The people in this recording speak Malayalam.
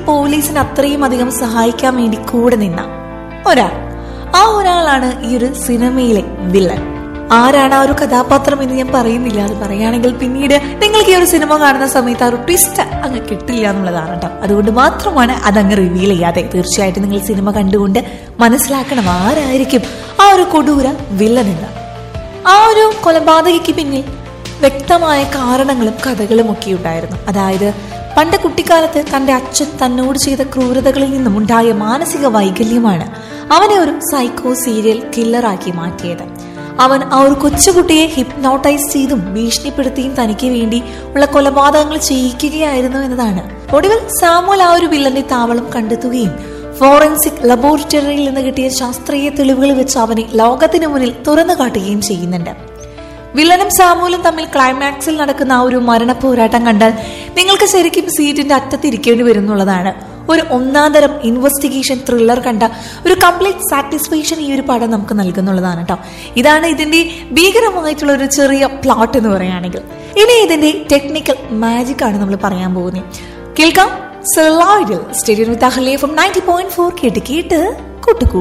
പോലീസിന് അത്രയും അധികം സഹായിക്കാൻ വേണ്ടി കൂടെ നിന്ന ഒരാൾ ആ ഒരാളാണ് ഈ ഒരു സിനിമയിലെ വില്ലൻ ആരാണ് ആ ഒരു കഥാപാത്രം എന്ന് ഞാൻ പറയുന്നില്ല അത് പറയുകയാണെങ്കിൽ പിന്നീട് നിങ്ങൾക്ക് ഈ ഒരു സിനിമ കാണുന്ന സമയത്ത് ആ ഒരു ട്വിസ്റ്റ് അങ്ങ് കിട്ടില്ല എന്നുള്ളതാണ് കേട്ടോ അതുകൊണ്ട് മാത്രമാണ് അതങ്ങ് റിവീൽ ചെയ്യാതെ തീർച്ചയായിട്ടും നിങ്ങൾ സിനിമ കണ്ടുകൊണ്ട് മനസ്സിലാക്കണം ആരായിരിക്കും ആ ഒരു കൊടൂര വില്ലൻ എന്ന് ആ ഒരു കൊലപാതകയ്ക്ക് പിന്നിൽ വ്യക്തമായ കാരണങ്ങളും കഥകളും ഒക്കെ ഉണ്ടായിരുന്നു അതായത് പണ്ട് കുട്ടിക്കാലത്ത് തന്റെ അച്ഛൻ തന്നോട് ചെയ്ത ക്രൂരതകളിൽ നിന്നും ഉണ്ടായ മാനസിക വൈകല്യമാണ് അവനെ ഒരു സൈക്കോ സീരിയൽ കില്ലറാക്കി മാറ്റിയത് അവൻ ആ ഒരു കൊച്ചുകുട്ടിയെ ഹിപ്നോട്ടൈസ് ചെയ്തും ഭീഷണിപ്പെടുത്തിയും തനിക്ക് വേണ്ടി ഉള്ള കൊലപാതകങ്ങൾ ചെയ്യിക്കുകയായിരുന്നു എന്നതാണ് ഒടുവിൽ സാമുൽ ആ ഒരു വില്ലന്റെ താവളം കണ്ടെത്തുകയും ഫോറൻസിക് ലബോറട്ടറിയിൽ നിന്ന് കിട്ടിയ ശാസ്ത്രീയ തെളിവുകൾ വെച്ച് അവനെ ലോകത്തിനു മുന്നിൽ തുറന്നു കാട്ടുകയും ചെയ്യുന്നുണ്ട് വില്ലനും സാമൂലും തമ്മിൽ ക്ലൈമാക്സിൽ നടക്കുന്ന ആ ഒരു മരണ പോരാട്ടം കണ്ടാൽ നിങ്ങൾക്ക് ശരിക്കും സീറ്റിന്റെ അറ്റത്തിരിക്കേണ്ടി വരുന്നുള്ളതാണ് ഒരു ഒന്നാം തരം ഇൻവെസ്റ്റിഗേഷൻ ത്രില്ലർ കണ്ട ഒരു കംപ്ലീറ്റ് സാറ്റിസ്ഫാക്ഷൻ ഈ ഒരു പടം നമുക്ക് നൽകുന്നുള്ളതാണ് കേട്ടോ ഇതാണ് ഇതിന്റെ ഭീകരമായിട്ടുള്ള ഒരു ചെറിയ പ്ലോട്ട് എന്ന് പറയുകയാണെങ്കിൽ ഇനി ഇതിന്റെ ടെക്നിക്കൽ മാജിക് ആണ് നമ്മൾ പറയാൻ പോകുന്നത് കേൾക്കാം സെർലായിഡിൽ സ്റ്റേഡിയം വിത്ത് അഹ്ലേ ഫ്രം നയൻറ്റി പോയിന്റ് ഫോർ കേട്ട് കേട്ട് കൂട്ടുകൂടി